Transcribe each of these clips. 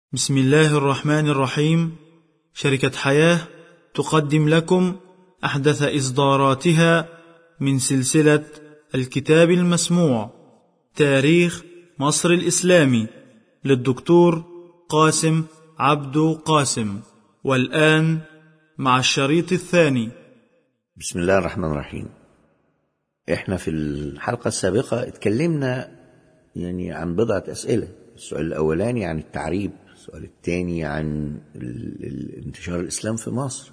بسم الله الرحمن الرحيم شركة حياة تقدم لكم أحدث إصداراتها من سلسلة الكتاب المسموع تاريخ مصر الإسلامي للدكتور قاسم عبدو قاسم والآن مع الشريط الثاني بسم الله الرحمن الرحيم احنا في الحلقة السابقة اتكلمنا يعني عن بضعة أسئلة السؤال الأولاني عن التعريب السؤال الثاني عن ال- ال- انتشار الإسلام في مصر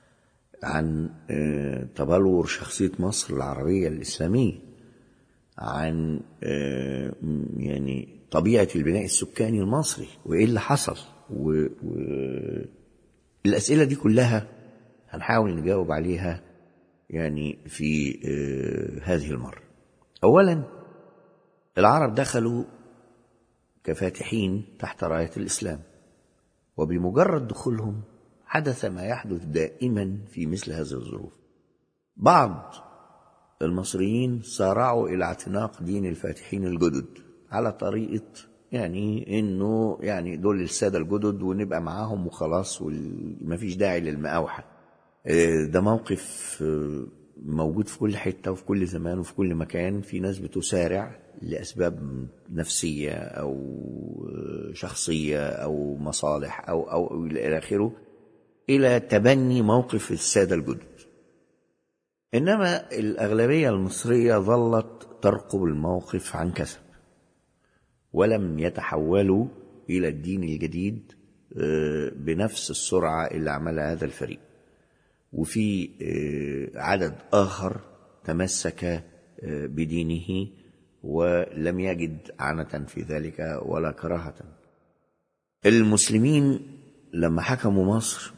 عن آه، تبلور شخصية مصر العربية الإسلامية عن آه، م- يعني طبيعة البناء السكاني المصري وإيه اللي حصل و... و... الأسئلة دي كلها هنحاول نجاوب عليها يعني في آه، هذه المرة أولا العرب دخلوا كفاتحين تحت راية الإسلام وبمجرد دخولهم حدث ما يحدث دائما في مثل هذه الظروف بعض المصريين سارعوا إلى اعتناق دين الفاتحين الجدد على طريقة يعني إنه يعني دول السادة الجدد ونبقى معاهم وخلاص ومفيش داعي للمقاوحة آه، ده موقف آه، موجود في كل حتة وفي كل زمان وفي كل مكان في ناس بتسارع لأسباب نفسية أو آه، شخصية أو مصالح أو أو أو إلى آخره إلى تبني موقف السادة الجدد إنما الأغلبية المصرية ظلت ترقب الموقف عن كسب ولم يتحولوا إلى الدين الجديد آه، بنفس السرعة اللي عملها هذا الفريق وفي آه، عدد آخر تمسك آه، بدينه ولم يجد عنة في ذلك ولا كراهة المسلمين لما حكموا مصر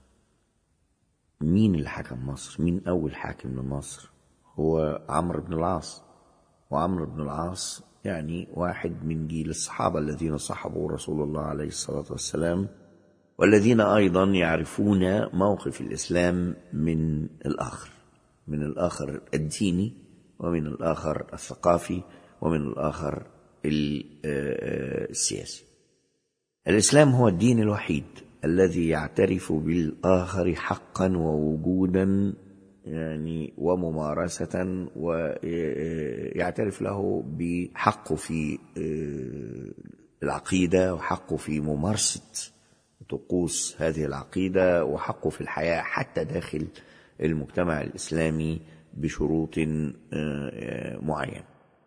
مين اللي حكم مصر مين أول حاكم لمصر هو عمرو بن العاص وعمرو بن العاص يعني واحد من جيل الصحابة الذين صحبوا رسول الله عليه الصلاة والسلام والذين أيضا يعرفون موقف الإسلام من الآخر من الآخر الديني ومن الآخر الثقافي ومن الآخر ال- آه، آه، السياسي الإسلام هو الدين الوحيد الذي يعترف بالآخر حقا ووجودا يعني وممارسة ويعترف له بحقه في آه، العقيدة وحقه في ممارسة طقوس هذه العقيدة وحقه في الحياة حتى داخل المجتمع الإسلامي بشروط آه، آه، معينة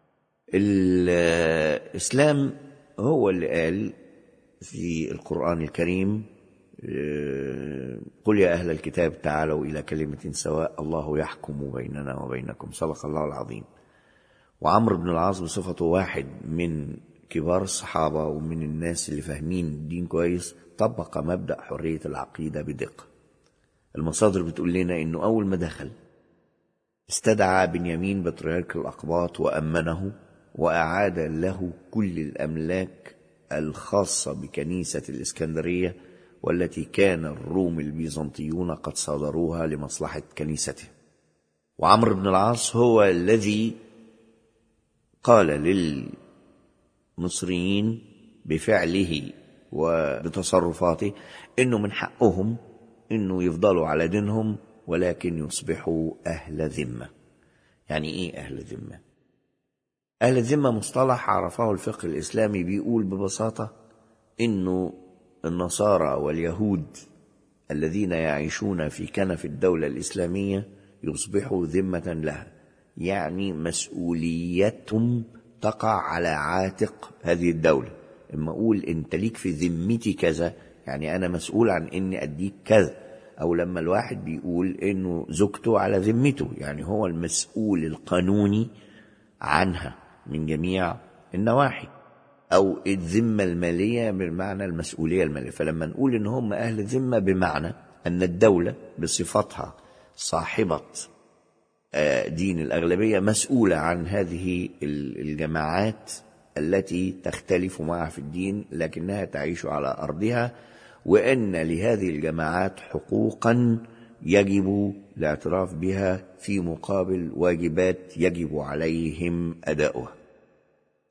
الإسلام هو اللي قال في القرآن الكريم آه، قل يا أهل الكتاب تعالوا إلى كلمة سواء الله يحكم بيننا وبينكم صدق الله العظيم وعمرو بن العاص بصفته واحد من كبار الصحابة ومن الناس اللي فاهمين الدين كويس طبق مبدأ حرية العقيدة بدقة المصادر بتقول لنا إنه أول ما دخل استدعى بنيامين بطريرك الأقباط وأمنه وأعاد له كل الأملاك الخاصة بكنيسة الإسكندرية والتي كان الروم البيزنطيون قد صادروها لمصلحة كنيسته وعمرو بن العاص هو الذي قال للمصريين بفعله وبتصرفاته انه من حقهم انه يفضلوا على دينهم ولكن يصبحوا اهل ذمه يعني ايه اهل ذمه اهل الذمه مصطلح عرفه الفقه الاسلامي بيقول ببساطه انه النصارى واليهود الذين يعيشون في كنف الدوله الاسلاميه يصبحوا ذمه لها يعني مسؤوليتهم تقع على عاتق هذه الدوله اما اقول انت ليك في ذمتي كذا يعني انا مسؤول عن اني اديك كذا او لما الواحد بيقول انه زوجته على ذمته يعني هو المسؤول القانوني عنها من جميع النواحي او الذمه الماليه بمعنى المسؤوليه الماليه فلما نقول ان هم اهل ذمه بمعنى ان الدوله بصفتها صاحبه آه، دين الأغلبية مسؤولة عن هذه ال- الجماعات التي تختلف معها في الدين لكنها تعيش على أرضها وأن لهذه الجماعات حقوقا يجب الاعتراف بها في مقابل واجبات يجب عليهم أداؤها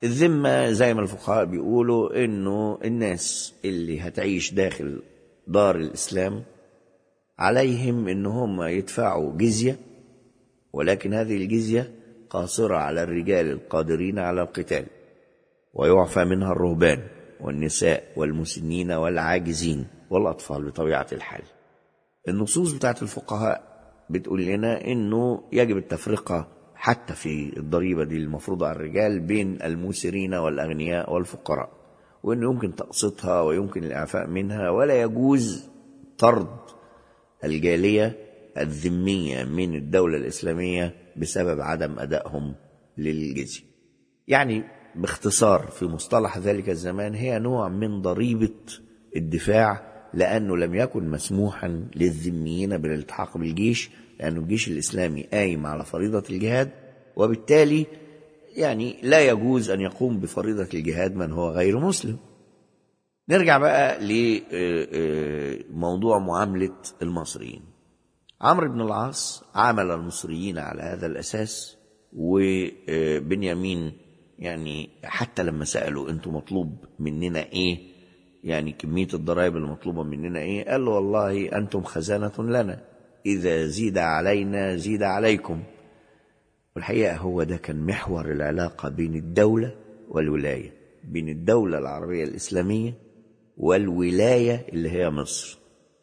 الذمة زي ما الفقهاء بيقولوا إنه الناس اللي هتعيش داخل دار الإسلام عليهم إن هم يدفعوا جزية ولكن هذه الجزية قاصرة على الرجال القادرين على القتال ويعفى منها الرهبان والنساء والمسنين والعاجزين والأطفال بطبيعة الحال النصوص بتاعت الفقهاء بتقول لنا إنه يجب التفرقة حتى في الضريبة دي المفروضة على الرجال بين الموسرين والأغنياء والفقراء وإنه يمكن تقسيطها ويمكن الإعفاء منها ولا يجوز طرد الجالية الذمية من الدولة الإسلامية بسبب عدم أدائهم للجزية يعني باختصار في مصطلح ذلك الزمان هي نوع من ضريبة الدفاع لأنه لم يكن مسموحا للذميين بالالتحاق بالجيش لأن الجيش الإسلامي قايم على فريضة الجهاد وبالتالي يعني لا يجوز أن يقوم بفريضة الجهاد من هو غير مسلم نرجع بقى لموضوع معاملة المصريين عمرو بن العاص عامل المصريين على هذا الأساس وبنيامين يعني حتى لما سألوا أنتوا مطلوب مننا إيه يعني كمية الضرائب المطلوبة مننا إيه قال له والله أنتم خزانة لنا إذا زيد علينا زيد عليكم والحقيقة هو ده كان محور العلاقة بين الدولة والولاية بين الدولة العربية الإسلامية والولاية اللي هي مصر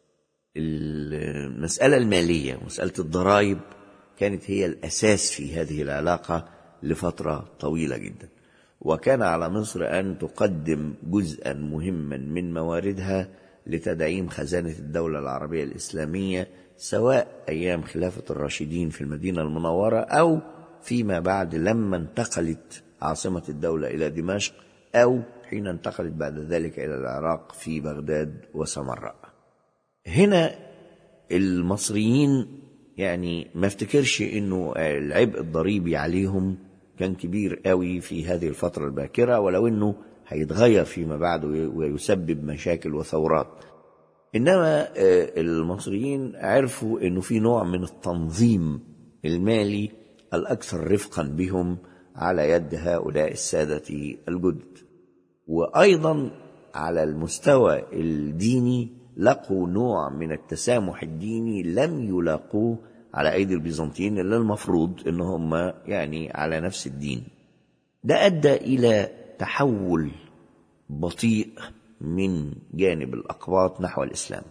المسألة المالية مسألة الضرائب كانت هي الأساس في هذه العلاقة لفترة طويلة جدا وكان على مصر أن تقدم جزءا مهما من مواردها لتدعيم خزانة الدولة العربية الإسلامية سواء أيام خلافة الراشدين في المدينة المنورة أو فيما بعد لما انتقلت عاصمة الدولة إلى دمشق أو حين انتقلت بعد ذلك إلى العراق في بغداد وسمراء هنا المصريين يعني ما افتكرش انه العبء الضريبي عليهم كان كبير قوي في هذه الفترة الباكرة ولو انه هيتغير فيما بعد ويسبب مشاكل وثورات انما المصريين عرفوا انه في نوع من التنظيم المالي الاكثر رفقا بهم على يد هؤلاء السادة الجدد وايضا على المستوى الديني لقوا نوع من التسامح الديني لم يلاقوه على ايدي البيزنطيين اللي المفروض ان هم يعني على نفس الدين ده ادى الى تحول بطيء من جانب الاقباط نحو الاسلام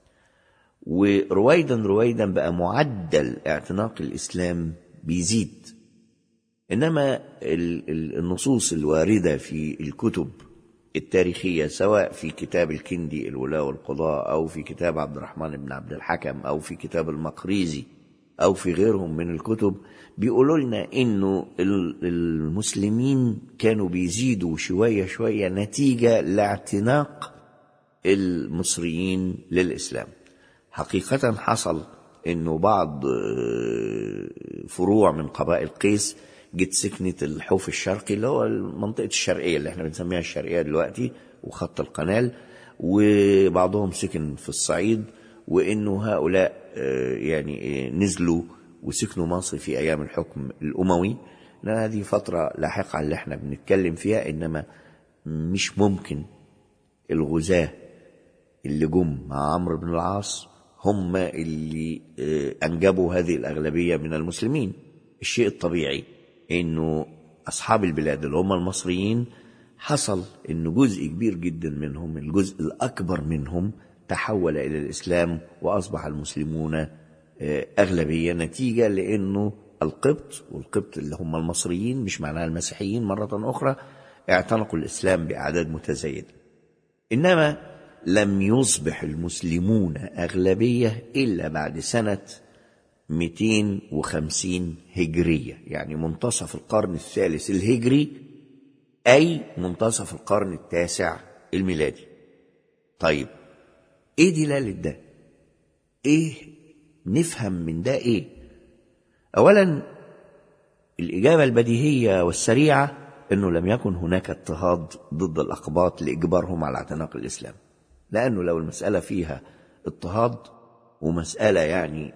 ورويدا رويدا بقى معدل اعتناق الاسلام بيزيد انما النصوص الوارده في الكتب التاريخية سواء في كتاب الكندي الولاء والقضاء أو في كتاب عبد الرحمن بن عبد الحكم أو في كتاب المقريزي أو في غيرهم من الكتب بيقولوا لنا إنه المسلمين كانوا بيزيدوا شوية شوية نتيجة لاعتناق المصريين للإسلام حقيقة حصل إنه بعض فروع من قبائل قيس جت سكنت الحوف الشرقي اللي هو المنطقة الشرقية اللي احنا بنسميها الشرقية دلوقتي وخط القنال وبعضهم سكن في الصعيد وانه هؤلاء يعني نزلوا وسكنوا مصر في ايام الحكم الاموي لان هذه فترة لاحقة اللي احنا بنتكلم فيها انما مش ممكن الغزاة اللي جم مع عمرو بن العاص هم اللي انجبوا هذه الاغلبية من المسلمين الشيء الطبيعي انه اصحاب البلاد اللي هم المصريين حصل انه جزء كبير جدا منهم الجزء الاكبر منهم تحول الى الاسلام واصبح المسلمون اغلبيه نتيجه لانه القبط والقبط اللي هم المصريين مش معناها المسيحيين مره اخرى اعتنقوا الاسلام باعداد متزايده انما لم يصبح المسلمون اغلبيه الا بعد سنه 250 هجرية يعني منتصف القرن الثالث الهجري أي منتصف القرن التاسع الميلادي طيب ايه دلالة ده ايه نفهم من ده ايه اولا الاجابة البديهية والسريعة انه لم يكن هناك اضطهاد ضد الاقباط لاجبارهم على اعتناق الاسلام لانه لو المسألة فيها اضطهاد ومسألة يعني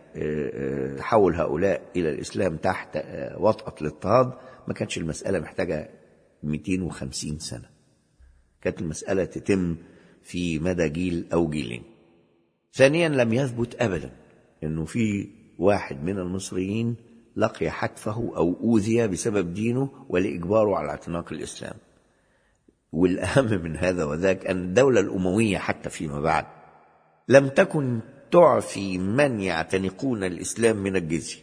تحول هؤلاء إلى الإسلام تحت وطأة الاضطهاد ما كانتش المسألة محتاجة 250 سنة كانت المسألة تتم في مدى جيل أو جيلين ثانيا لم يثبت أبدا أنه في واحد من المصريين لقي حتفه أو أوذي بسبب دينه ولإجباره على اعتناق الإسلام والأهم من هذا وذاك أن الدولة الأموية حتى فيما بعد لم تكن تعفي من يعتنقون الإسلام من الجزية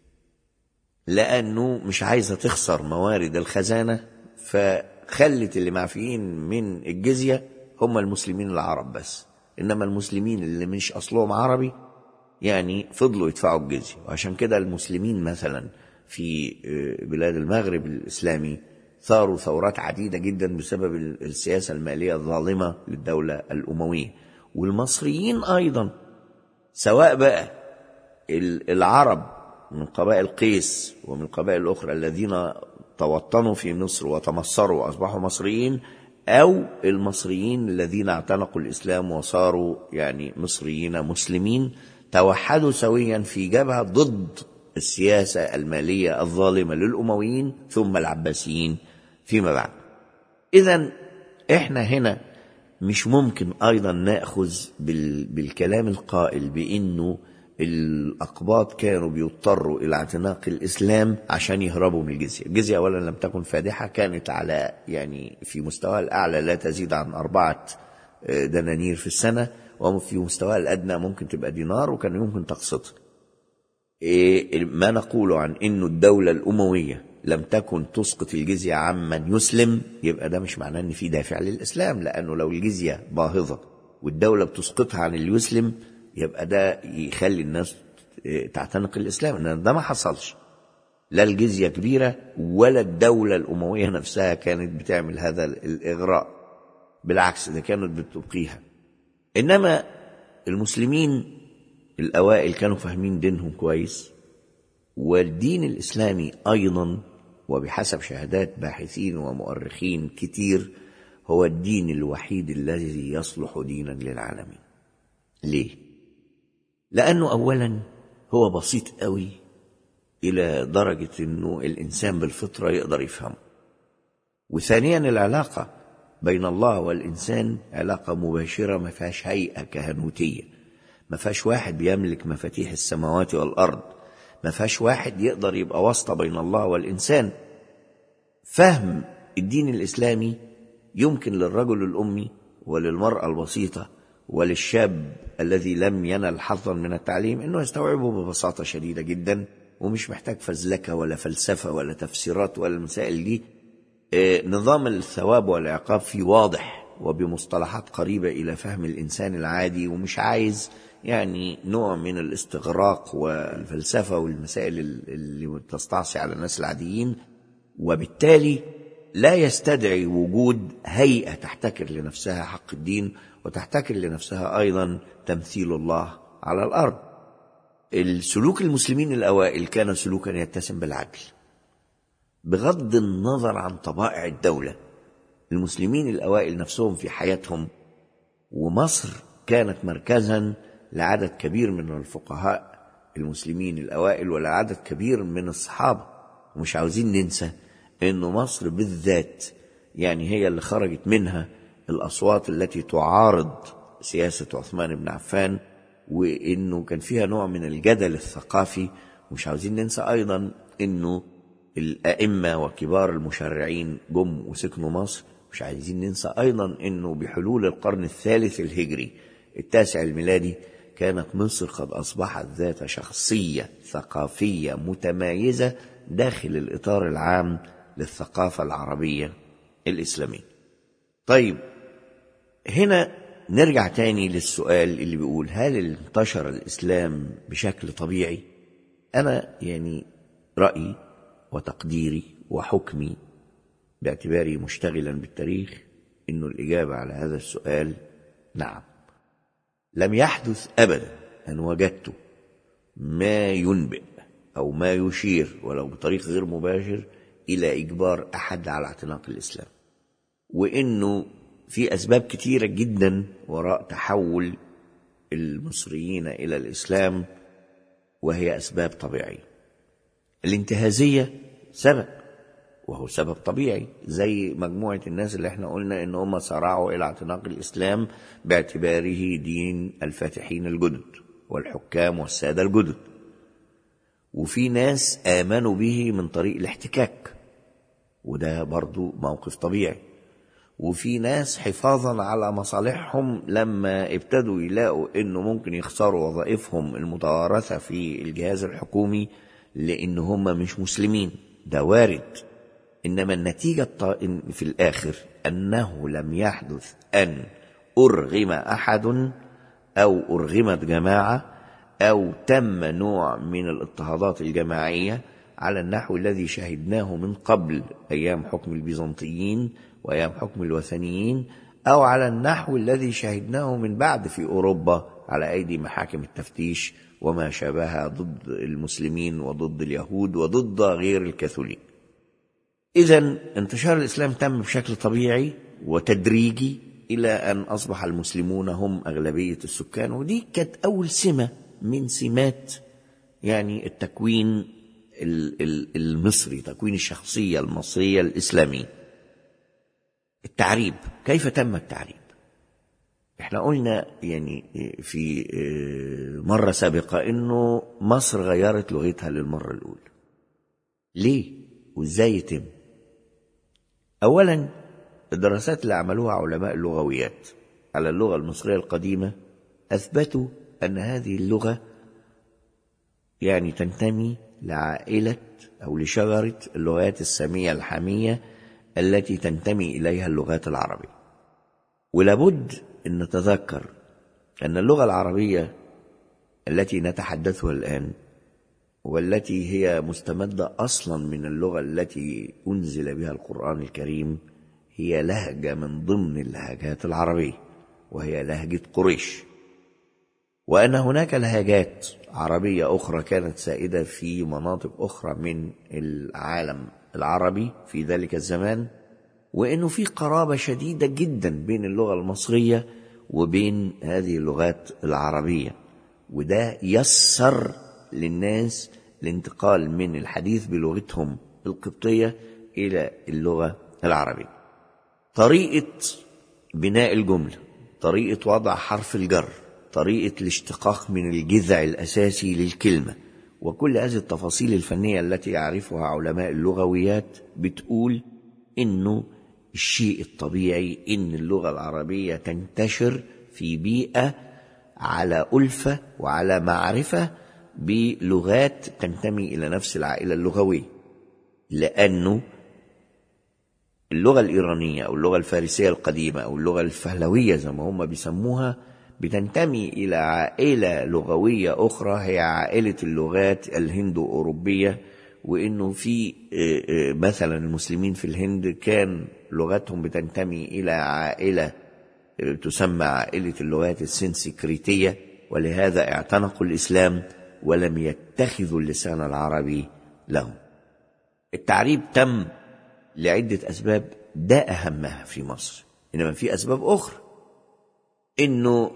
لأنه مش عايزة تخسر موارد الخزانة فخلت اللي معفيين من الجزية هم المسلمين العرب بس إنما المسلمين اللي مش أصلهم عربي يعني فضلوا يدفعوا الجزية وعشان كده المسلمين مثلا في بلاد المغرب الإسلامي ثاروا ثورات عديدة جدا بسبب السياسة المالية الظالمة للدولة الأموية والمصريين أيضا سواء بقى العرب من قبائل قيس ومن القبائل الأخرى الذين توطنوا في مصر وتمصروا وأصبحوا مصريين أو المصريين الذين اعتنقوا الإسلام وصاروا يعني مصريين مسلمين توحدوا سويا في جبهة ضد السياسة المالية الظالمة للأمويين ثم العباسيين فيما بعد إذا إحنا هنا مش ممكن أيضا نأخذ بالكلام القائل بأنه الأقباط كانوا بيضطروا إلى اعتناق الإسلام عشان يهربوا من الجزية الجزية أولا لم تكن فادحة كانت على يعني في مستواها الأعلى لا تزيد عن أربعة دنانير في السنة وفي مستواها الأدنى ممكن تبقى دينار وكان يمكن تقسطها إيه ما نقول عن أنه الدولة الأموية لم تكن تسقط الجزية عمن يسلم يبقى ده مش معناه ان في دافع للإسلام لأنه لو الجزية باهظة والدولة بتسقطها عن اللي يسلم يبقى ده يخلي الناس تعتنق الإسلام إن ده ما حصلش لا الجزية كبيرة ولا الدولة الأموية نفسها كانت بتعمل هذا الإغراء بالعكس ده كانت بتبقيها إنما المسلمين الأوائل كانوا فاهمين دينهم كويس والدين الإسلامي أيضا وبحسب شهادات باحثين ومؤرخين كتير هو الدين الوحيد الذي يصلح دينا للعالمين ليه لانه اولا هو بسيط قوي الى درجه انه الانسان بالفطره يقدر يفهمه وثانيا العلاقه بين الله والانسان علاقه مباشره ما فيهاش هيئه كهنوتيه ما فيهاش واحد بيملك مفاتيح السماوات والارض ما فيهاش واحد يقدر يبقى واسطه بين الله والانسان فهم الدين الاسلامي يمكن للرجل الامي وللمراه البسيطه وللشاب الذي لم ينل حظا من التعليم انه يستوعبه ببساطه شديده جدا ومش محتاج فزلكه ولا فلسفه ولا تفسيرات ولا المسائل دي نظام الثواب والعقاب فيه واضح وبمصطلحات قريبه الى فهم الانسان العادي ومش عايز يعني نوع من الاستغراق والفلسفه والمسائل اللي تستعصي على الناس العاديين وبالتالي لا يستدعي وجود هيئه تحتكر لنفسها حق الدين وتحتكر لنفسها ايضا تمثيل الله على الارض السلوك المسلمين الاوائل كان سلوكا يتسم بالعدل بغض النظر عن طبائع الدوله المسلمين الاوائل نفسهم في حياتهم ومصر كانت مركزا لعدد كبير من الفقهاء المسلمين الاوائل ولعدد كبير من الصحابه ومش عاوزين ننسى انه مصر بالذات يعني هي اللي خرجت منها الأصوات التي تعارض سياسة عثمان بن عفان وإنه كان فيها نوع من الجدل الثقافي ومش عاوزين ننسى أيضا إنه الأئمة وكبار المشرعين جم وسكنوا مصر مش عايزين ننسى أيضا إنه بحلول القرن الثالث الهجري التاسع الميلادي كانت مصر قد أصبحت ذات شخصية ثقافية متميزة داخل الإطار العام للثقافة العربية الإسلامية طيب هنا نرجع تاني للسؤال اللي بيقول هل انتشر الإسلام بشكل طبيعي أنا يعني رأيي وتقديري وحكمي باعتباري مشتغلا بالتاريخ إنه الإجابة على هذا السؤال نعم لم يحدث أبدا أن وجدت ما ينبئ أو ما يشير ولو بطريق غير مباشر إلى إجبار أحد على اعتناق الإسلام وإنه في أسباب كتيرة جدا وراء تحول المصريين إلى الإسلام وهي أسباب طبيعية الانتهازية سبب وهو سبب طبيعي زي مجموعة الناس اللي احنا قلنا ان هم سارعوا الى اعتناق الاسلام باعتباره دين الفاتحين الجدد والحكام والسادة الجدد وفي ناس آمنوا به من طريق الاحتكاك وده برضو موقف طبيعي وفي ناس حفاظا على مصالحهم لما ابتدوا يلاقوا انه ممكن يخسروا وظائفهم المتوارثة في الجهاز الحكومي لان هم مش مسلمين ده وارد انما النتيجة في الاخر انه لم يحدث ان ارغم احد او ارغمت جماعة او تم نوع من الاضطهادات الجماعية على النحو الذي شهدناه من قبل ايام حكم البيزنطيين وايام حكم الوثنيين او على النحو الذي شهدناه من بعد في اوروبا على ايدي محاكم التفتيش وما شابهها ضد المسلمين وضد اليهود وضد غير الكاثوليك اذا انتشار الاسلام تم بشكل طبيعي وتدريجي الى ان اصبح المسلمون هم اغلبيه السكان ودي كانت اول سمه من سمات يعني التكوين المصري تكوين الشخصيه المصريه الاسلاميه التعريب كيف تم التعريب احنا قلنا يعني في مرة سابقة انه مصر غيرت لغتها للمرة الاولى ليه وازاي يتم اولا الدراسات اللي عملوها علماء اللغويات على اللغة المصرية القديمة اثبتوا ان هذه اللغة يعني تنتمي لعائلة او لشجرة اللغات السامية الحامية التي تنتمي اليها اللغات العربيه ولابد ان نتذكر ان اللغه العربيه التي نتحدثها الان والتي هي مستمده اصلا من اللغه التي انزل بها القران الكريم هي لهجه من ضمن اللهجات العربيه وهي لهجه قريش وان هناك لهجات عربيه اخرى كانت سائده في مناطق اخرى من العالم العربي في ذلك الزمان وانه في قرابه شديده جدا بين اللغه المصريه وبين هذه اللغات العربيه وده يسر للناس الانتقال من الحديث بلغتهم القبطيه الى اللغه العربيه طريقه بناء الجمله طريقه وضع حرف الجر طريقه الاشتقاق من الجذع الاساسي للكلمه وكل هذه التفاصيل الفنيه التي يعرفها علماء اللغويات بتقول انه الشيء الطبيعي ان اللغه العربيه تنتشر في بيئه على الفه وعلى معرفه بلغات تنتمي الى نفس العائله اللغويه لانه اللغه الايرانيه او اللغه الفارسيه القديمه او اللغه الفهلويه زي ما هم بيسموها بتنتمي الى عائله لغويه اخرى هي عائله اللغات الهندو اوروبيه وانه في مثلا المسلمين في الهند كان لغتهم بتنتمي الى عائله تسمى عائله اللغات السنسكريتيه ولهذا اعتنقوا الاسلام ولم يتخذوا اللسان العربي لهم التعريب تم لعده اسباب ده اهمها في مصر انما في اسباب اخرى انه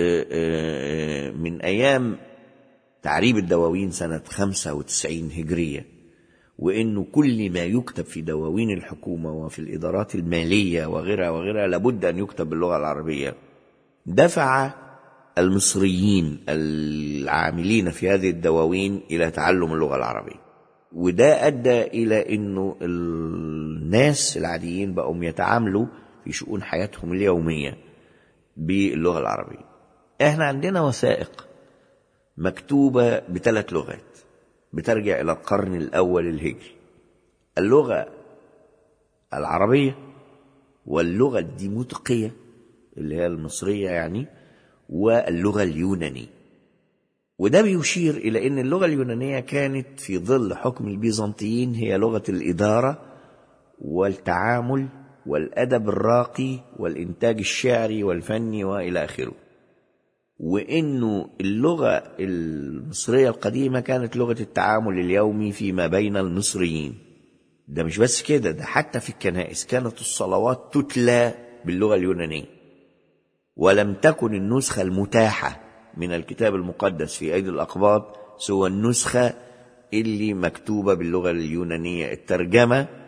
من ايام تعريب الدواوين سنه 95 هجريه وانه كل ما يكتب في دواوين الحكومه وفي الادارات الماليه وغيرها وغيرها لابد ان يكتب باللغه العربيه دفع المصريين العاملين في هذه الدواوين الى تعلم اللغه العربيه وده ادى الى انه الناس العاديين بقوا يتعاملوا في شؤون حياتهم اليوميه باللغه العربيه احنا عندنا وثائق مكتوبه بثلاث لغات بترجع إلى القرن الأول الهجري اللغة العربية واللغة الديموتقية اللي هي المصرية يعني واللغة اليونانية وده بيشير إلى أن اللغة اليونانية كانت في ظل حكم البيزنطيين هي لغة الإدارة والتعامل والأدب الراقي والإنتاج الشعري والفني وإلى آخره وانه اللغه المصريه القديمه كانت لغه التعامل اليومي فيما بين المصريين ده مش بس كده ده حتى في الكنائس كانت الصلوات تتلى باللغه اليونانيه ولم تكن النسخه المتاحه من الكتاب المقدس في ايدي الاقباط سوى النسخه اللي مكتوبه باللغه اليونانيه الترجمه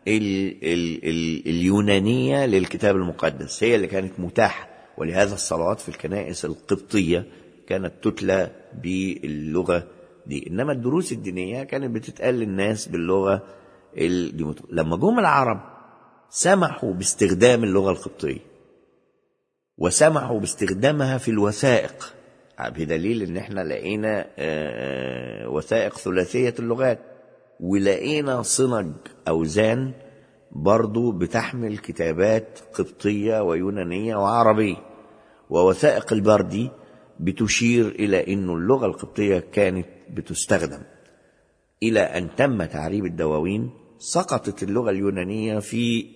ال ال ال اليونانية للكتاب المقدس هي اللي كانت متاحة ولهذا الصلوات في الكنائس القبطية كانت تتلى باللغة دي إنما الدروس الدينية كانت بتتقال للناس باللغة ال... لما جم العرب سمحوا باستخدام اللغة القبطية وسمحوا باستخدامها في الوثائق بدليل ان احنا لقينا وثائق ثلاثية اللغات ولقينا صنج أوزان برضو بتحمل كتابات قبطية ويونانية وعربية ووثائق البردي بتشير إلى أن اللغة القبطية كانت بتستخدم إلى أن تم تعريب الدواوين سقطت اللغة اليونانية في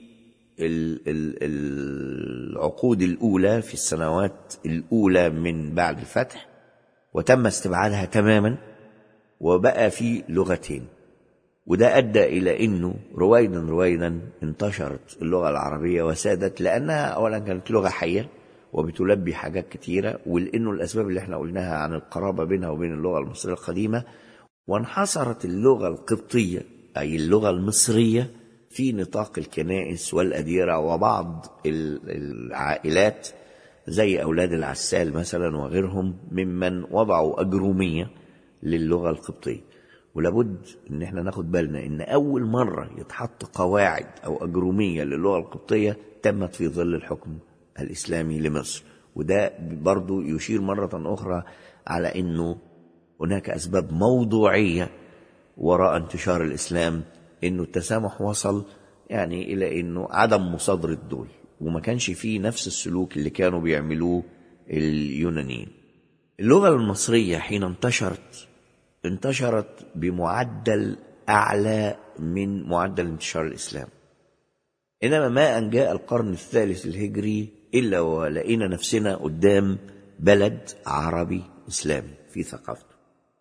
العقود الأولى في السنوات الأولى من بعد الفتح وتم استبعادها تماما وبقى في لغتين وده أدى إلى أنه رويدا رويدا انتشرت اللغة العربية وسادت لأنها أولا كانت لغة حية وبتلبي حاجات كتيرة ولأنه الأسباب اللي احنا قلناها عن القرابة بينها وبين اللغة المصرية القديمة وانحصرت اللغة القبطية أي اللغة المصرية في نطاق الكنائس والأديرة وبعض العائلات زي أولاد العسال مثلا وغيرهم ممن وضعوا أجرومية للغة القبطية ولابد ان احنا ناخد بالنا ان اول مرة يتحط قواعد او اجرومية للغة القبطية تمت في ظل الحكم الاسلامي لمصر وده برضو يشير مرة اخرى على انه هناك اسباب موضوعية وراء انتشار الاسلام انه التسامح وصل يعني الى انه عدم مصادرة دول وما كانش فيه نفس السلوك اللي كانوا بيعملوه اليونانيين اللغة المصرية حين انتشرت انتشرت بمعدل أعلى من معدل انتشار الإسلام إنما ما أن جاء القرن الثالث الهجري إلا ولقينا نفسنا قدام بلد عربي إسلامي في ثقافته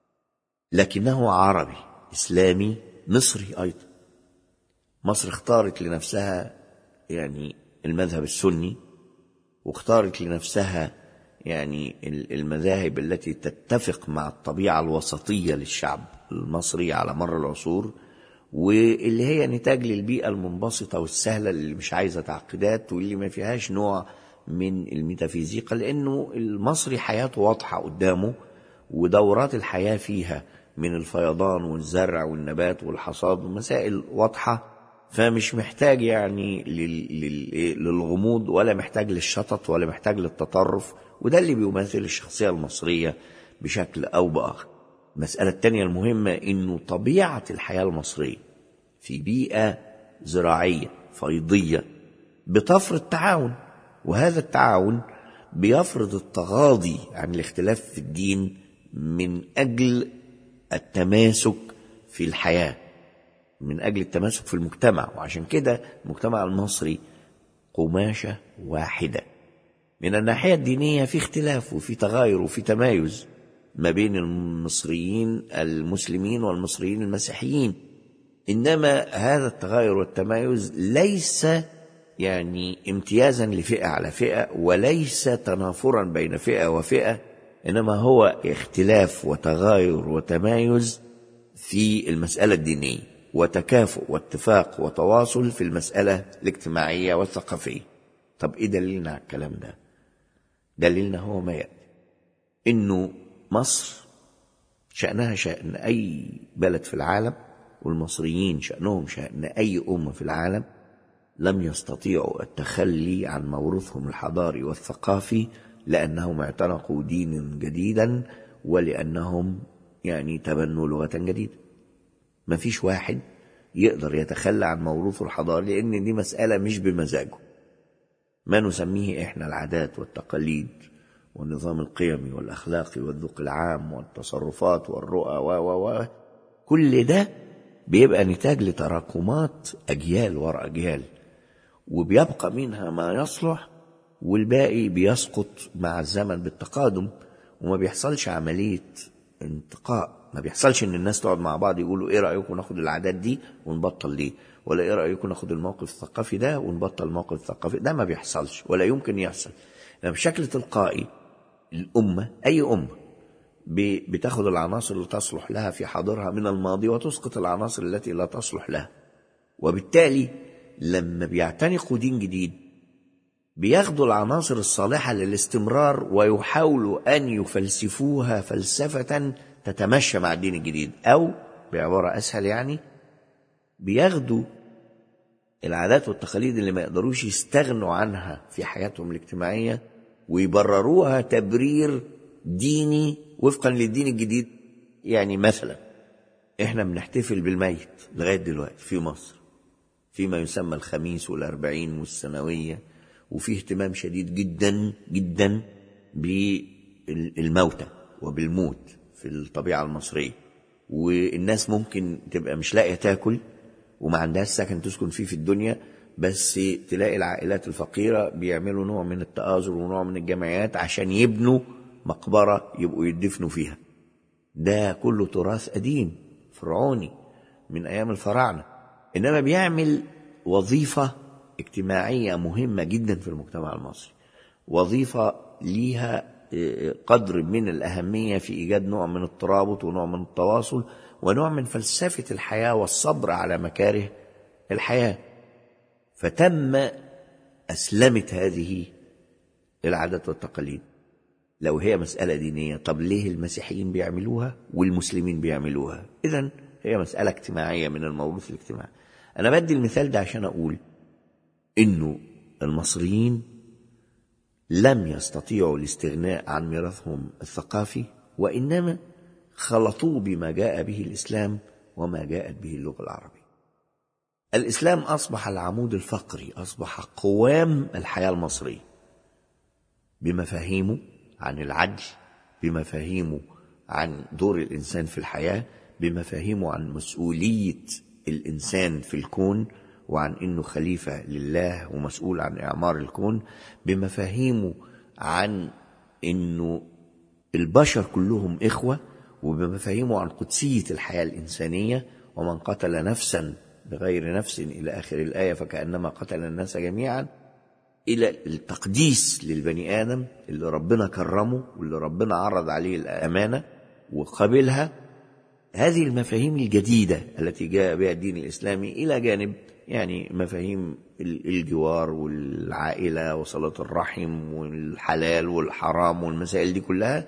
لكنه عربي إسلامي مصري أيضا مصر اختارت لنفسها يعني المذهب السني واختارت لنفسها يعني المذاهب التي تتفق مع الطبيعة الوسطية للشعب المصري على مر العصور واللي هي نتاج للبيئة المنبسطة والسهلة اللي مش عايزة تعقيدات واللي ما فيهاش نوع من الميتافيزيقا لأنه المصري حياته واضحة قدامه ودورات الحياة فيها من الفيضان والزرع والنبات والحصاد ومسائل واضحة فمش محتاج يعني للغموض ولا محتاج للشطط ولا محتاج للتطرف وده اللي بيمثل الشخصية المصرية بشكل أو بآخر المسألة التانية المهمة إنه طبيعة الحياة المصرية في بيئة زراعية فيضية بتفرض تعاون وهذا التعاون بيفرض التغاضي عن الاختلاف في الدين من أجل التماسك في الحياة من أجل التماسك في المجتمع وعشان كده المجتمع المصري قماشة واحدة من الناحية الدينية في اختلاف وفي تغاير وفي تمايز ما بين المصريين المسلمين والمصريين المسيحيين إنما هذا التغاير والتمايز ليس يعني امتيازا لفئة على فئة وليس تنافرا بين فئة وفئة إنما هو اختلاف وتغاير وتمايز في المسألة الدينية وتكافؤ واتفاق وتواصل في المسألة الاجتماعية والثقافية طب إيه دليلنا على الكلام ده دليلنا هو ما يأتي إنه مصر شأنها شأن أي بلد في العالم والمصريين شأنهم شأن أي أمة في العالم لم يستطيعوا التخلي عن موروثهم الحضاري والثقافي لأنهم اعتنقوا دينا جديدا ولأنهم يعني تبنوا لغة جديدة ما فيش واحد يقدر يتخلى عن موروثه الحضاري لأن دي مسألة مش بمزاجه ما نسميه إحنا العادات والتقاليد والنظام القيمي والأخلاقي والذوق العام والتصرفات والرؤى و و و كل ده بيبقى نتاج لتراكمات أجيال وراء أجيال وبيبقى منها ما يصلح والباقي بيسقط مع الزمن بالتقادم وما بيحصلش عملية انتقاء ما بيحصلش ان الناس تقعد مع بعض يقولوا ايه رايكم ناخد العادات دي ونبطل دي ولا ايه رايكم ناخد الموقف الثقافي ده ونبطل الموقف الثقافي ده ما بيحصلش ولا يمكن يحصل يعني بشكل تلقائي الامه اي امه بتاخد العناصر اللي تصلح لها في حاضرها من الماضي وتسقط العناصر التي لا تصلح لها وبالتالي لما بيعتنقوا دين جديد بياخدوا العناصر الصالحة للاستمرار ويحاولوا أن يفلسفوها فلسفة تتمشى مع الدين الجديد أو بعبارة أسهل يعني بياخدوا العادات والتقاليد اللي ما يقدروش يستغنوا عنها في حياتهم الاجتماعية ويبرروها تبرير ديني وفقا للدين الجديد يعني مثلا احنا بنحتفل بالميت لغاية دلوقتي في مصر فيما يسمى الخميس والأربعين والسنوية وفي اهتمام شديد جدا جدا بالموتى وبالموت في الطبيعة المصرية والناس ممكن تبقى مش لاقية تاكل وما عندهاش سكن تسكن فيه في الدنيا بس تلاقي العائلات الفقيرة بيعملوا نوع من التآزر ونوع من الجمعيات عشان يبنوا مقبرة يبقوا يدفنوا فيها ده كله تراث قديم فرعوني من أيام الفراعنة إنما بيعمل وظيفة اجتماعية مهمة جدا في المجتمع المصري وظيفة ليها قدر من الأهمية في إيجاد نوع من الترابط ونوع من التواصل ونوع من فلسفة الحياة والصبر على مكاره الحياة فتم أسلمت هذه العادات والتقاليد لو هي مسألة دينية طب ليه المسيحيين بيعملوها والمسلمين بيعملوها إذا هي مسألة اجتماعية من الموروث الاجتماعي أنا بدي المثال ده عشان أقول إنه المصريين لم يستطيعوا الاستغناء عن ميراثهم الثقافي وإنما خلطوه بما جاء به الإسلام وما جاءت به اللغة العربية الإسلام أصبح العمود الفقري أصبح قوام الحياة المصرية بمفاهيمه عن العدل بمفاهيمه عن دور الإنسان في الحياة بمفاهيمه عن مسؤولية الإنسان في الكون وعن إنه خليفة لله ومسؤول عن إعمار الكون بمفاهيمه عن إنه البشر كلهم إخوة وبمفاهيمه عن قدسية الحياة الإنسانية ومن قتل نفسا بغير نفس إلى آخر الآية فكأنما قتل الناس جميعا إلى التقديس للبني آدم اللي ربنا كرمه واللي ربنا عرض عليه الأمانة وقبلها هذه المفاهيم الجديدة التي جاء بها الدين الإسلامي إلى جانب يعني مفاهيم الجوار والعائلة وصلاة الرحم والحلال والحرام والمسائل دي كلها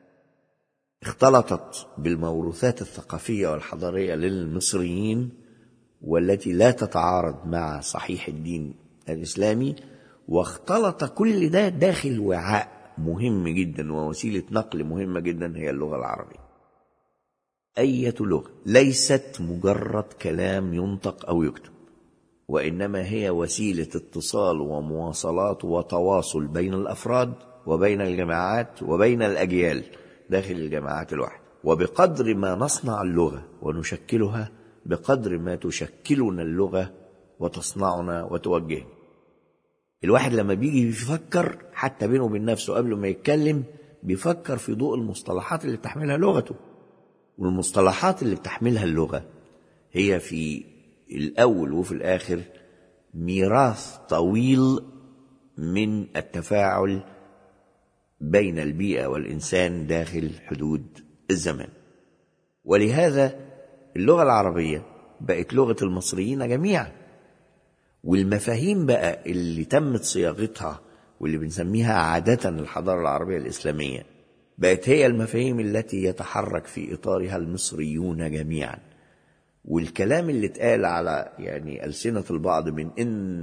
اختلطت بالموروثات الثقافية والحضارية للمصريين والتي لا تتعارض مع صحيح الدين الإسلامي واختلط كل ده داخل وعاء مهم جدا ووسيلة نقل مهمة جدا هي اللغة العربية أية لغة ليست مجرد كلام ينطق أو يكتب وإنما هي وسيلة اتصال ومواصلات وتواصل بين الأفراد وبين الجماعات وبين الأجيال داخل الجماعات الواحدة وبقدر ما نصنع اللغة ونشكلها بقدر ما تشكلنا اللغة وتصنعنا وتوجهنا الواحد لما بيجي يفكر حتى بينه وبين نفسه قبل ما يتكلم بيفكر في ضوء المصطلحات اللي بتحملها لغته والمصطلحات اللي بتحملها اللغة هي في الأول وفي الآخر ميراث طويل من التفاعل بين البيئة والإنسان داخل حدود الزمان ولهذا اللغة العربية بقت لغة المصريين جميعا والمفاهيم بقى اللي تمت صياغتها واللي بنسميها عادة الحضارة العربية الإسلامية بقت هي المفاهيم التي يتحرك في إطارها المصريون جميعا والكلام اللي اتقال على يعني ألسنة البعض من إن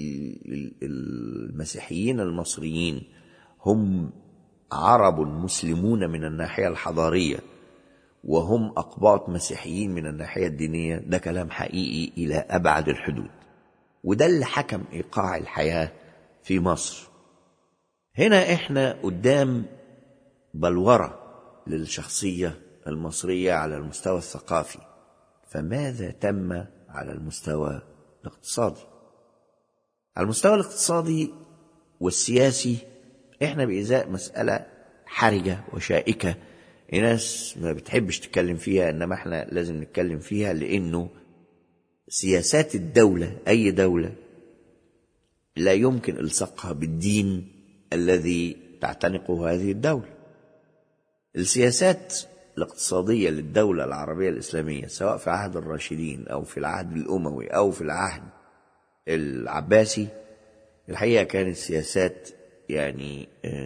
المسيحيين المصريين هم عرب مسلمون من الناحية الحضارية وهم أقباط مسيحيين من الناحية الدينية ده كلام حقيقي إلى أبعد الحدود وده اللي حكم إيقاع الحياة في مصر هنا إحنا قدام بلورة للشخصية المصرية على المستوى الثقافي فماذا تم على المستوى الاقتصادي على المستوى الاقتصادي والسياسي احنا بإزاء مسألة حرجة وشائكة الناس ما بتحبش تتكلم فيها انما احنا لازم نتكلم فيها لانه سياسات الدولة اي دولة لا يمكن الصقها بالدين الذي تعتنقه هذه الدولة السياسات الاقتصادية للدولة العربية الإسلامية سواء في عهد الراشدين أو في العهد الأموي أو في العهد العباسي الحقيقة كانت سياسات يعني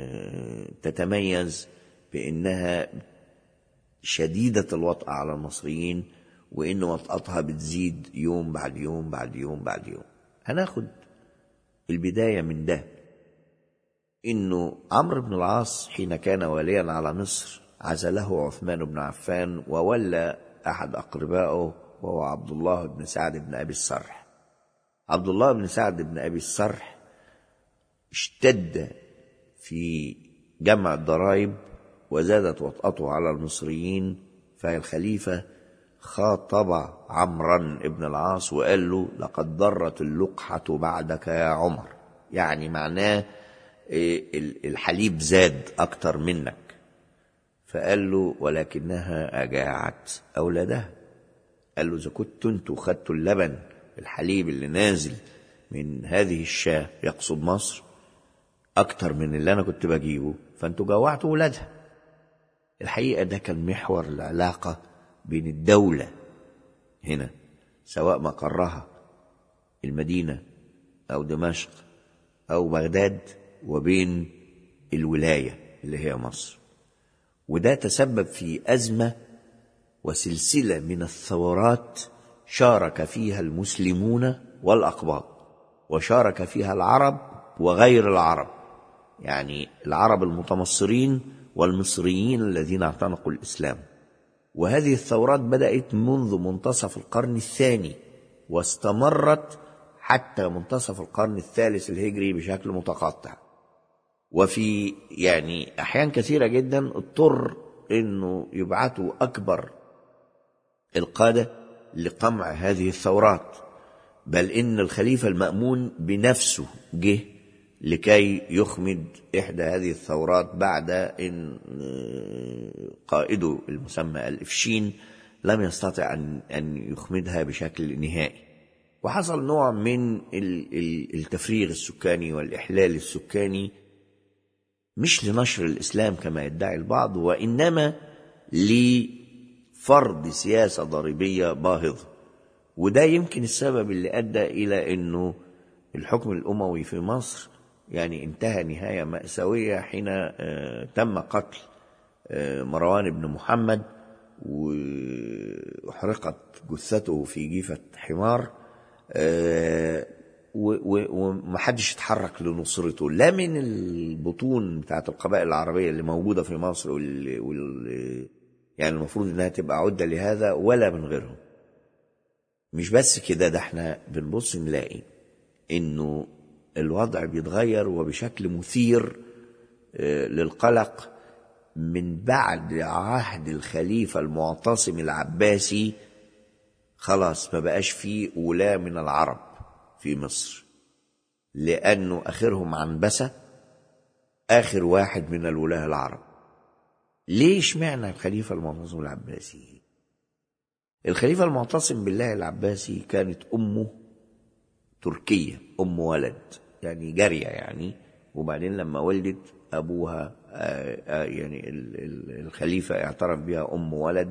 تتميز بأنها شديدة الوطأة على المصريين وإن وطأتها بتزيد يوم بعد يوم بعد يوم بعد يوم هناخد البداية من ده إنه عمرو بن العاص حين كان واليا على مصر عزله عثمان بن عفان وولى أحد أقربائه وهو عبد الله بن سعد بن أبي السرح عبد الله بن سعد بن أبي السرح اشتد في جمع الضرائب وزادت وطأته على المصريين فالخليفة خاطب عمرا بن العاص وقال له لقد ضرت اللقحة بعدك يا عمر يعني معناه الحليب زاد أكتر منك فقال له ولكنها أجاعت أولادها قال له إذا كنت انتوا خدتوا اللبن الحليب اللي نازل من هذه الشاة يقصد مصر أكتر من اللي أنا كنت بجيبه فأنتوا جوعتوا ولادها الحقيقة ده كان محور العلاقة بين الدولة هنا سواء مقرها المدينة أو دمشق أو بغداد وبين الولاية اللي هي مصر وده تسبب في أزمة وسلسلة من الثورات شارك فيها المسلمون والأقباط وشارك فيها العرب وغير العرب يعني العرب المتمصرين والمصريين الذين اعتنقوا الإسلام وهذه الثورات بدأت منذ منتصف القرن الثاني واستمرت حتى منتصف القرن الثالث الهجري بشكل متقطع وفي يعني أحيان كثيرة جدا اضطر أنه يبعثوا أكبر القادة لقمع هذه الثورات بل إن الخليفة المأمون بنفسه جه لكي يخمد إحدى هذه الثورات بعد إن قائده المسمى الإفشين لم يستطع أن أن يخمدها بشكل نهائي وحصل نوع من التفريغ السكاني والإحلال السكاني مش لنشر الإسلام كما يدعي البعض وإنما لفرض سياسة ضريبية باهظة وده يمكن السبب اللي أدى إلى أنه الحكم الأموي في مصر يعني انتهى نهاية مأساوية حين تم قتل مروان بن محمد وحرقت جثته في جيفة حمار ومحدش اتحرك لنصرته لا من البطون بتاعت القبائل العربية اللي موجودة في مصر وال... وال... يعني المفروض انها تبقى عدة لهذا ولا من غيرهم مش بس كده ده احنا بنبص نلاقي انه الوضع بيتغير وبشكل مثير للقلق من بعد عهد الخليفة المعتصم العباسي خلاص ما بقاش فيه ولاة من العرب في مصر لأنه آخرهم عنبسة آخر واحد من الولاة العرب ليش معنى الخليفة المعتصم العباسي الخليفة المعتصم بالله العباسي كانت أمه تركية أم ولد يعني جارية يعني وبعدين لما ولدت أبوها يعني الخليفة اعترف بها أم ولد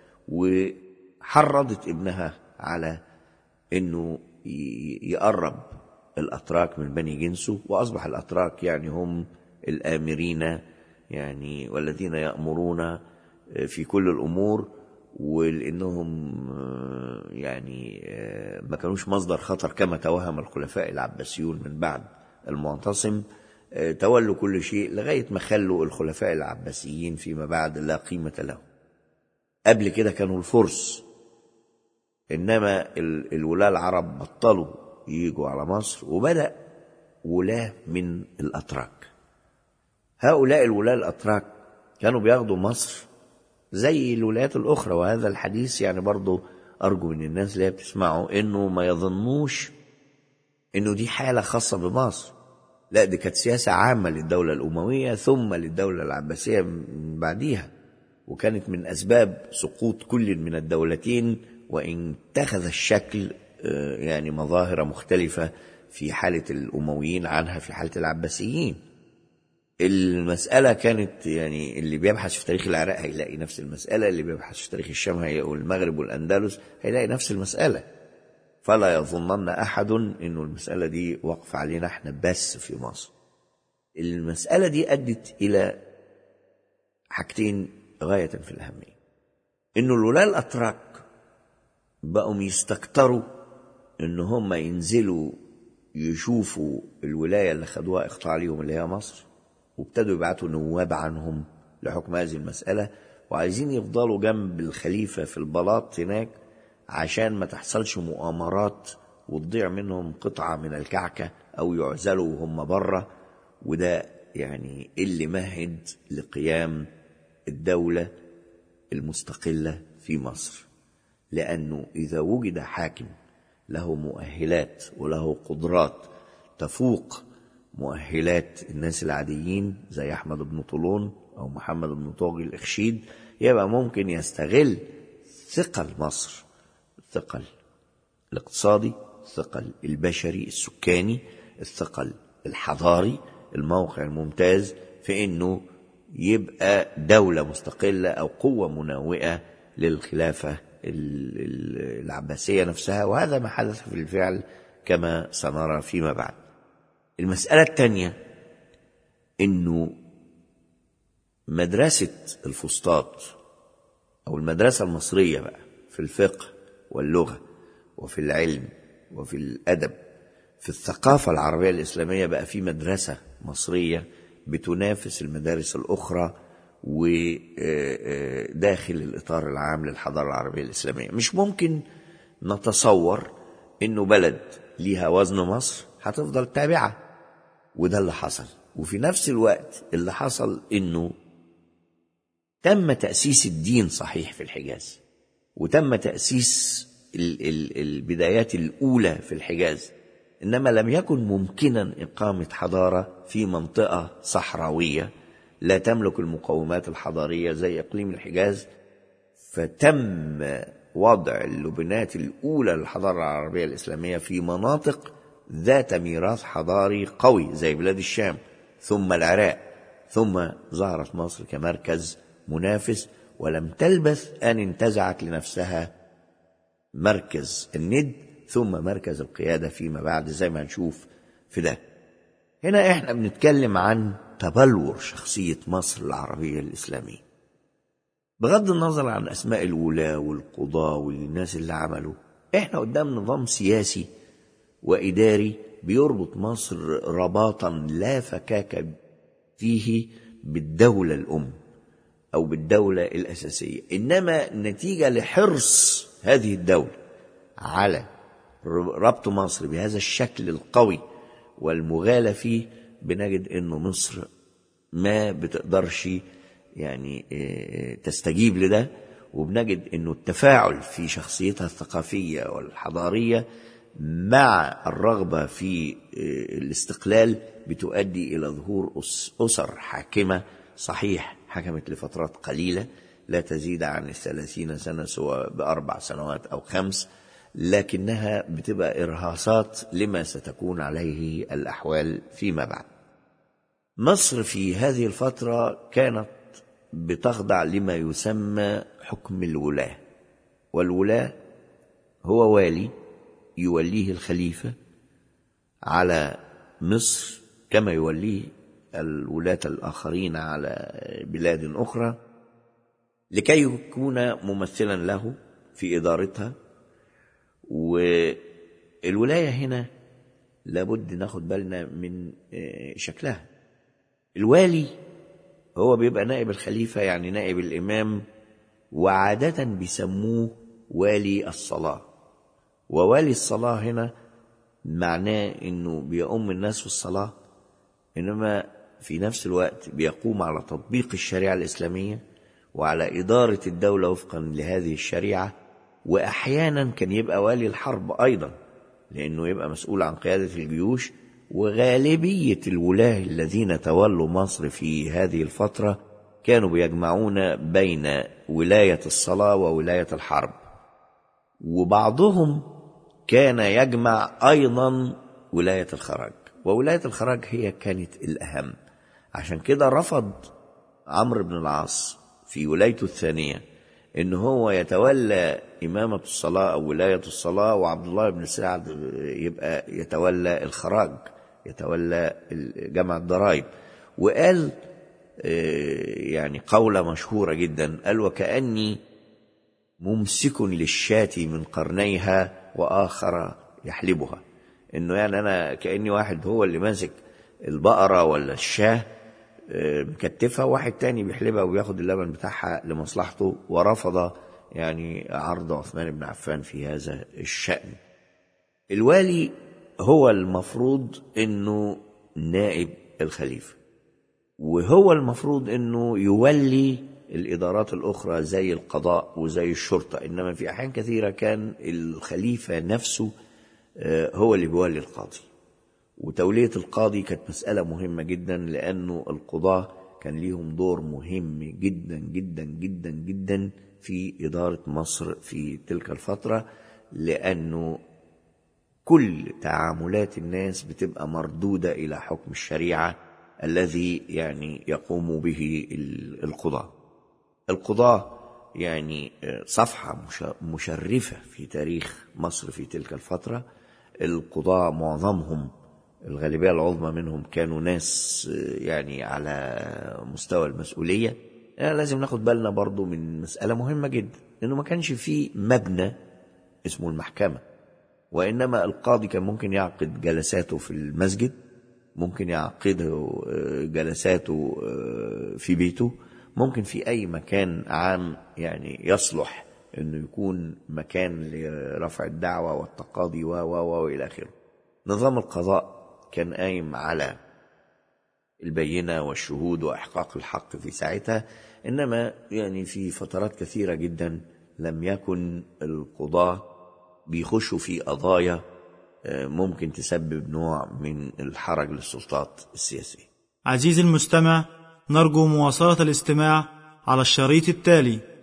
وحرضت ابنها على أنه يقرب الأتراك من بني جنسه وأصبح الأتراك يعني هم الآمرين يعني والذين يأمرون في كل الأمور ولأنهم يعني ما كانوش مصدر خطر كما توهم الخلفاء العباسيون من بعد المعتصم تولوا كل شيء لغاية ما خلوا الخلفاء العباسيين فيما بعد لا قيمة لهم قبل كده كانوا الفرس إنما الولاة العرب بطلوا يجوا على مصر وبدأ ولاة من الأتراك هؤلاء الولاة الأتراك كانوا بياخدوا مصر زي الولايات الأخرى وهذا الحديث يعني برضو أرجو من الناس اللي هي بتسمعه إنه ما يظنوش إنه دي حالة خاصة بمصر لا دي كانت سياسة عامة للدولة الأموية ثم للدولة العباسية من بعديها وكانت من أسباب سقوط كل من الدولتين وإن اتخذ الشكل يعني مظاهر مختلفة في حالة الأمويين عنها في حالة العباسيين المسألة كانت يعني اللي بيبحث في تاريخ العراق هيلاقي نفس المسألة اللي بيبحث في تاريخ الشام هي- والمغرب والأندلس هيلاقي نفس المسألة فلا يظنن أحد إنه المسألة دي واقفة علينا احنا بس في مصر المسألة دي أدت إلى حاجتين غاية في الأهمية إنه الولاة الأتراك بقوا يستكتروا إن هم ينزلوا يشوفوا الولاية اللي خدوها إقطاع عليهم اللي هي مصر وابتدوا يبعتوا نواب عنهم لحكم هذه المسألة وعايزين يفضلوا جنب الخليفة في البلاط هناك عشان ما تحصلش مؤامرات وتضيع منهم قطعة من الكعكة أو يعزلوا وهم بره وده يعني اللي مهد لقيام الدولة المستقلة في مصر لأنه إذا وجد حاكم له مؤهلات وله قدرات تفوق مؤهلات الناس العاديين زي أحمد بن طولون أو محمد بن طاغي الإخشيد يبقى ممكن يستغل ثقل مصر الثقل الاقتصادي الثقل البشري السكاني الثقل الحضاري الموقع الممتاز في انه يبقى دولة مستقلة او قوة مناوئة للخلافة ال- ال- العباسية نفسها وهذا ما حدث في الفعل كما سنرى فيما بعد المسألة الثانية انه مدرسة الفسطاط أو المدرسة المصرية بقى في الفقه واللغة وفي العلم وفي الأدب في الثقافة العربية الإسلامية بقى في مدرسة مصرية بتنافس المدارس الأخرى وداخل الإطار العام للحضارة العربية الإسلامية مش ممكن نتصور إنه بلد ليها وزن مصر هتفضل تابعة وده اللي حصل وفي نفس الوقت اللي حصل إنه تم تأسيس الدين صحيح في الحجاز وتم تأسيس ال- ال- البدايات الأولى في الحجاز إنما لم يكن ممكنا إقامة حضارة في منطقة صحراوية لا تملك المقومات الحضارية زي إقليم الحجاز فتم وضع اللبنات الأولى للحضارة العربية الإسلامية في مناطق ذات ميراث حضاري قوي زي بلاد الشام ثم العراق ثم ظهرت مصر كمركز منافس ولم تلبث أن انتزعت لنفسها مركز الند ثم مركز القيادة فيما بعد زي ما هنشوف في ده هنا احنا بنتكلم عن تبلور شخصية مصر العربية الإسلامية بغض النظر عن أسماء الولاة والقضاة والناس اللي عملوا احنا قدام نظام سياسي وإداري بيربط مصر رباطا لا فكاك فيه بالدولة الأم أو بالدولة الأساسية إنما نتيجة لحرص هذه الدولة على ربط مصر بهذا الشكل القوي والمغالى فيه بنجد إنه مصر ما بتقدرش يعني إيه، تستجيب لده وبنجد انه التفاعل في شخصيتها الثقافيه والحضاريه مع الرغبه في إيه، الاستقلال بتؤدي الى ظهور أس- اسر حاكمه صحيح حكمت لفترات قليله لا تزيد عن الثلاثين سنه سواء باربع سنوات او خمس لكنها بتبقى ارهاصات لما ستكون عليه الاحوال فيما بعد مصر في هذه الفترة كانت بتخضع لما يسمى حكم الولاة والولاة هو والي يوليه الخليفة على مصر كما يوليه الولاة الآخرين على بلاد أخرى لكي يكون ممثلا له في إدارتها والولاية هنا لابد ناخد بالنا من آه، شكلها الوالي هو بيبقى نائب الخليفة يعني نائب الإمام وعادة بيسموه والي الصلاة ووالي الصلاة هنا معناه إنه بيؤم الناس في الصلاة إنما في نفس الوقت بيقوم على تطبيق الشريعة الإسلامية وعلى إدارة الدولة وفقا لهذه الشريعة وأحيانا كان يبقى والي الحرب أيضا لأنه يبقى مسؤول عن قيادة الجيوش وغالبية الولاة الذين تولوا مصر في هذه الفترة كانوا بيجمعون بين ولاية الصلاة وولاية الحرب وبعضهم كان يجمع أيضا ولاية الخراج وولاية الخراج هي كانت الأهم عشان كده رفض عمرو بن العاص في ولايته الثانية إن هو يتولى إمامة الصلاة أو ولاية الصلاة وعبد الله بن سعد يبقى يتولى الخراج يتولى جمع الضرائب وقال يعني قولة مشهورة جدا قال وكأني ممسك للشاة من قرنيها وآخر يحلبها إنه يعني أنا كأني واحد هو اللي ماسك البقرة ولا الشاه مكتفها واحد تاني بيحلبها وبياخد اللبن بتاعها لمصلحته ورفض يعني عرض عثمان بن عفان في هذا الشأن الوالي هو المفروض انه نائب الخليفة وهو المفروض انه يولي الادارات الاخرى زي القضاء وزي الشرطة انما في احيان كثيرة كان الخليفة نفسه هو اللي بيولي القاضي وتولية القاضي كانت مسألة مهمة جدا لأنه القضاة كان ليهم دور مهم جدا جدا جدا جدا في إدارة مصر في تلك الفترة لأنه كل تعاملات الناس بتبقى مردودة إلى حكم الشريعة الذي يعني يقوم به القضاة القضاة يعني صفحة مشرفة في تاريخ مصر في تلك الفترة القضاة معظمهم الغالبية العظمى منهم كانوا ناس يعني على مستوى المسؤولية يعني لازم ناخد بالنا برضو من مسألة مهمة جدا إنه ما كانش فيه مبنى اسمه المحكمة وإنما القاضي كان ممكن يعقد جلساته في المسجد ممكن يعقد جلساته في بيته ممكن في أي مكان عام يعني يصلح إنه يكون مكان لرفع الدعوة والتقاضي و و و إلى آخره نظام القضاء كان قايم على البينة والشهود وإحقاق الحق في ساعتها إنما يعني في فترات كثيرة جدا لم يكن القضاة بيخشوا في قضايا ممكن تسبب نوع من الحرج للسلطات السياسية عزيزي المستمع نرجو مواصلة الاستماع على الشريط التالي